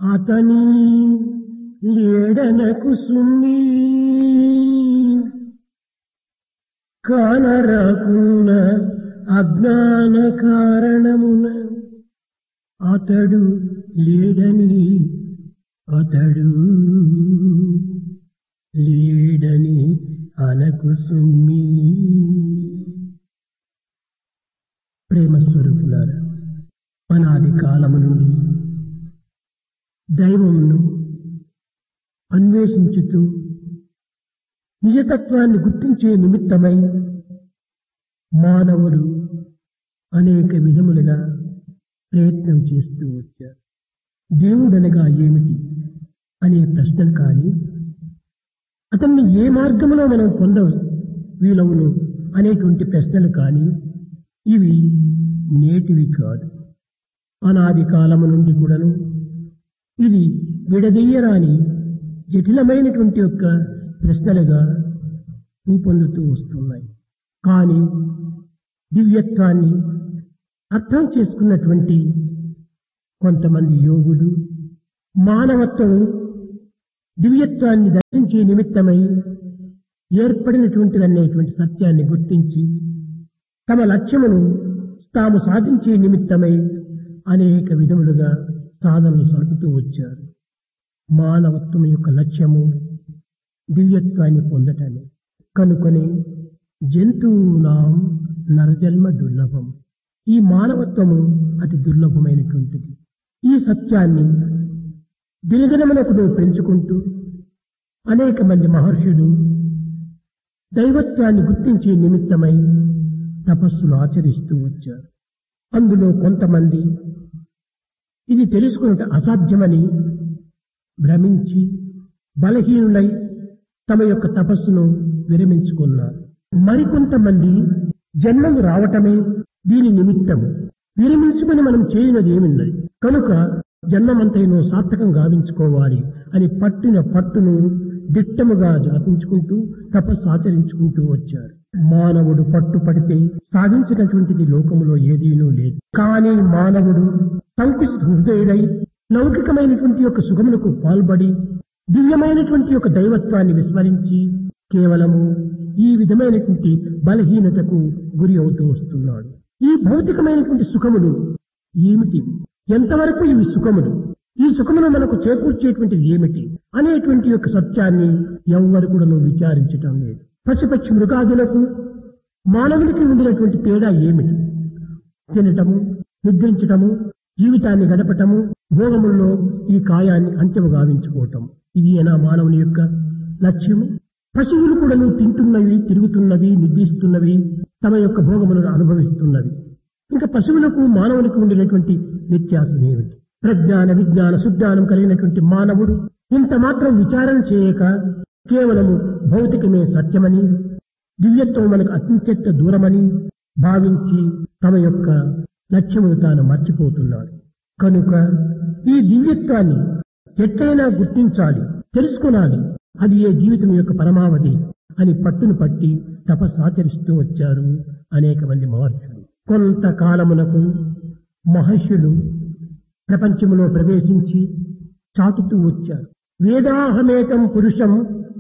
అతని లేడనకు సున్ని కానరాకున్న అజ్ఞాన కారణమున అతడు లేడని అతడు లేడని అనకు సుమ్మి ప్రేమ స్వరూపులారా అనాది కాలము నుండి దైవమును అన్వేషించుతూ నిజతత్వాన్ని గుర్తించే నిమిత్తమై మానవుడు అనేక విధములుగా ప్రయత్నం చేస్తూ వచ్చారు దేవుడనగా ఏమిటి అనే ప్రశ్నలు కానీ అతన్ని ఏ మార్గంలో మనం పొంద వీలవును అనేటువంటి ప్రశ్నలు కానీ ఇవి నేటివి కాదు అనాది కాలము నుండి కూడాను ఇది విడదీయరాని జటిలమైనటువంటి యొక్క ప్రశ్నలుగా రూపొందుతూ వస్తున్నాయి కానీ దివ్యత్వాన్ని అర్థం చేసుకున్నటువంటి కొంతమంది యోగులు మానవత్వం దివ్యత్వాన్ని దర్శించే నిమిత్తమై ఏర్పడినటువంటిదనేటువంటి సత్యాన్ని గుర్తించి తమ లక్ష్యమును తాము సాధించే నిమిత్తమై అనేక విధములుగా సాధనలు సలుపుతూ వచ్చారు మానవత్వం యొక్క లక్ష్యము దివ్యత్వాన్ని పొందటమే కనుకొని జంతువునాం నరజన్మ దుర్లభం ఈ మానవత్వము అతి దుర్లభమైనటువంటిది ఈ సత్యాన్ని దినదినమునకు నువ్వు పెంచుకుంటూ అనేక మంది మహర్షులు దైవత్వాన్ని గుర్తించే నిమిత్తమై తపస్సులు ఆచరిస్తూ వచ్చారు అందులో కొంతమంది ఇది తెలుసుకున్నట్టు అసాధ్యమని భ్రమించి బలహీనులై తమ యొక్క తపస్సును విరమించుకున్నారు మరికొంతమంది జన్మము రావటమే దీని నిమిత్తము విరమించుకుని మనం చేయనది ఏమిన్నది కనుక జన్మమంతైనో సార్థకం గావించుకోవాలి అని పట్టిన పట్టును దిట్టముగా జాపించుకుంటూ తపస్సు ఆచరించుకుంటూ వచ్చారు మానవుడు పట్టు పడితే సాధించినటువంటిది లోకములో ఏదీనూ లేదు కానీ మానవుడు సంకుచిత హృదయుడై లౌకికమైనటువంటి యొక్క సుఖములకు పాల్పడి దివ్యమైనటువంటి యొక్క దైవత్వాన్ని విస్మరించి కేవలము ఈ విధమైనటువంటి బలహీనతకు గురి అవుతూ వస్తున్నాడు ఈ భౌతికమైనటువంటి సుఖములు ఏమిటి ఎంతవరకు ఇవి సుఖములు ఈ సుఖమును మనకు చేకూర్చేటువంటిది ఏమిటి అనేటువంటి యొక్క సత్యాన్ని ఎవ్వరు కూడా నువ్వు విచారించటం లేదు పశుపక్షి మృగాదులకు మానవునికి ఉండినటువంటి తేడా ఏమిటి తినటము నిద్రించటము జీవితాన్ని గడపటము భోగముల్లో ఈ కాయాన్ని అంత్యము గావించుకోవటం ఇది ఏనా మానవుని యొక్క లక్ష్యము పశువులు కూడా తింటున్నవి తిరుగుతున్నవి నిద్రిస్తున్నవి తమ యొక్క భోగములను అనుభవిస్తున్నవి ఇంకా పశువులకు మానవునికి ఉండినటువంటి వ్యత్యాసం ఏమిటి ప్రజ్ఞాన విజ్ఞాన సుజ్ఞానం కలిగినటువంటి మానవుడు ఇంత మాత్రం విచారణ చేయక కేవలము భౌతికమే సత్యమని దివ్యత్వం మనకు అత్యంత దూరమని భావించి తమ యొక్క లక్ష్యమును తాను మర్చిపోతున్నాడు కనుక ఈ దివ్యత్వాన్ని ఎట్లయినా గుర్తించాలి తెలుసుకునాలి అది ఏ జీవితం యొక్క పరమావధి అని పట్టును పట్టి తపస్సాచరిస్తూ వచ్చారు అనేక మంది మహర్షులు కొంతకాలమునకు మహర్షులు ప్రపంచములో ప్రవేశించి చాటుతూ వచ్చారు వేదాహమేకం పురుషం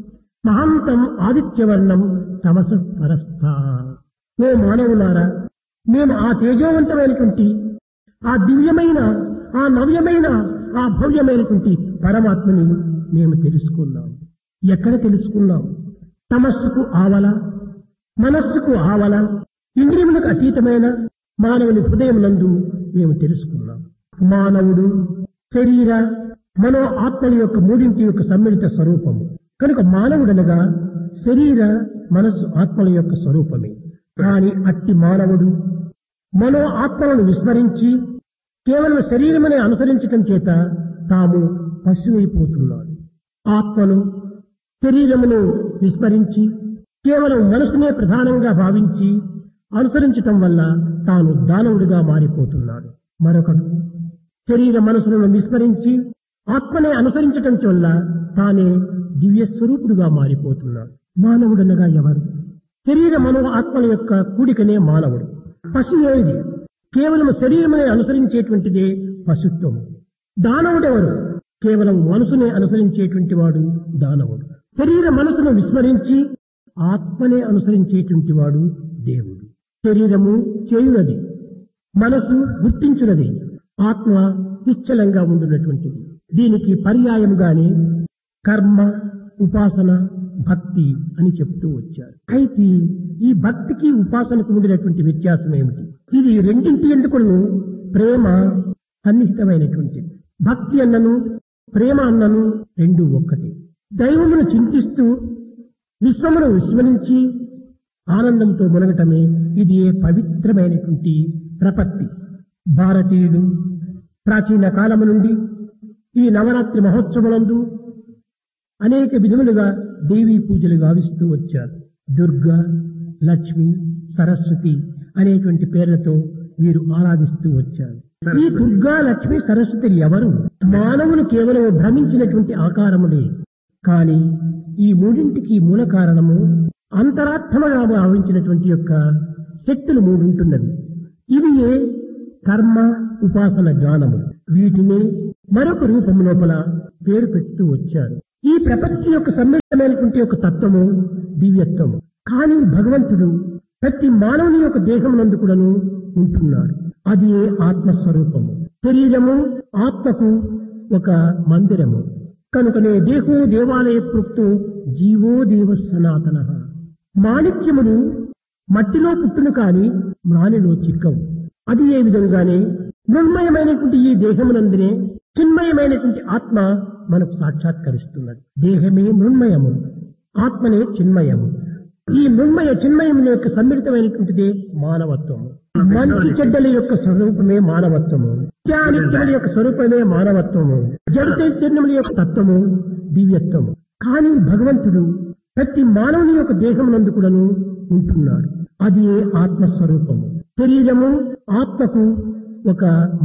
మహంతం ఆదిత్యవర్ణం తమస పరస్థ ఓ మానవులారా మేము ఆ తేజోవంతమైనటువంటి ఆ దివ్యమైన ఆ నవ్యమైన ఆ భవ్యమైనటువంటి పరమాత్మని మేము తెలుసుకున్నాం ఎక్కడ తెలుసుకున్నాం తమస్సుకు ఆవల మనస్సుకు ఆవల ఇంద్రియములకు అతీతమైన మానవుని హృదయం నందు మేము తెలుసుకున్నాం మానవుడు శరీర మనో ఆత్మల యొక్క మూడింటి యొక్క సమ్మిళిత స్వరూపము కనుక మానవుడనగా శరీర మనస్సు ఆత్మల యొక్క స్వరూపమే కానీ అట్టి మానవుడు మనో ఆత్మలను విస్మరించి కేవలం శరీరమనే అనుసరించటం చేత తాము పశువైపోతున్నాడు ఆత్మను శరీరమును విస్మరించి కేవలం మనసునే ప్రధానంగా భావించి అనుసరించటం వల్ల తాను దానవుడిగా మారిపోతున్నాడు మరొకడు శరీర మనసులను విస్మరించి ఆత్మనే అనుసరించటం వల్ల తానే దివ్య స్వరూపుడుగా మారిపోతున్నాడు మానవుడనగా ఎవరు శరీర మనో ఆత్మల యొక్క కూడికనే మానవుడు పశువు ఏది కేవలం శరీరమనే అనుసరించేటువంటిదే పశుత్వము దానవుడెవరు కేవలం మనసునే అనుసరించేటువంటి వాడు దానవుడు శరీర మనసును విస్మరించి ఆత్మనే అనుసరించేటువంటి వాడు దేవుడు శరీరము చేయునది మనసు గుర్తించున్నది ఆత్మ నిశ్చలంగా ఉండున్నటువంటిది దీనికి పర్యాయముగానే కర్మ ఉపాసన భక్తి అని చెప్తూ వచ్చారు అయితే ఈ భక్తికి ఉపాసనకు ఉండినటువంటి వ్యత్యాసం ఏమిటి ఇది రెండింటి ఎందుకును ప్రేమ సన్నిహితమైనటువంటిది భక్తి అన్నను ప్రేమ అన్నను రెండు ఒక్కటి దైవమును చింతిస్తూ విశ్వమును విస్మరించి ఆనందంతో మునగటమే ఇది ఏ పవిత్రమైనటువంటి ప్రపత్తి భారతీయులు ప్రాచీన కాలము నుండి ఈ నవరాత్రి మహోత్సవలందు అనేక విధములుగా దేవీ పూజలు గావిస్తూ వచ్చారు దుర్గా లక్ష్మి సరస్వతి అనేటువంటి పేర్లతో వీరు ఆరాధిస్తూ వచ్చారు ఈ దుర్గా లక్ష్మి సరస్వతి ఎవరు మానవులు కేవలం భ్రమించినటువంటి ఆకారములే కాని ఈ మూడింటికి మూల కారణము అంతరాత్మగా భావించినటువంటి యొక్క శక్తులు మూడు ఉంటున్నవి ఇవి ఏ కర్మ ఉపాసన జ్ఞానము వీటిని మరొక రూపము లోపల పేరు పెడుతూ వచ్చారు ఈ ప్రపంచం యొక్క సమ్మిళమైనటువంటి యొక్క తత్వము దివ్యత్వము కానీ భగవంతుడు ప్రతి మానవుని యొక్క దేహం నందు కూడాను ఉంటున్నాడు అది ఏ ఆత్మస్వరూపము శరీరము ఆత్మకు ఒక మందిరము కనుకనే దేహో దేవాలయ ప్రోక్తో జీవో దేవ సనాతన మాణిక్యములు మట్టిలో పుట్టును కాని మ్రానిలో చిక్కవు అది ఏ విధంగానే మృన్మయమైనటువంటి ఈ దేహమునందునే చిన్మయమైనటువంటి ఆత్మ మనకు సాక్షాత్కరిస్తున్నది దేహమే మృన్మయము ఆత్మనే చిన్మయము ఈ మృన్మయ చిన్మయముల యొక్క సమ్మిళితమైనటువంటిదే మానవత్వము మంచి చెడ్డల యొక్క స్వరూపమే మానవత్వము నిత్యానిత్యముల యొక్క స్వరూపమే మానవత్వము జడ చైతన్యముల యొక్క తత్వము దివ్యత్వము కానీ భగవంతుడు ప్రతి మానవుని యొక్క దేహం నందు కూడాను ఉంటున్నాడు అది ఏ ఆత్మస్వరూపము శరీరము ఆత్మకు ఒక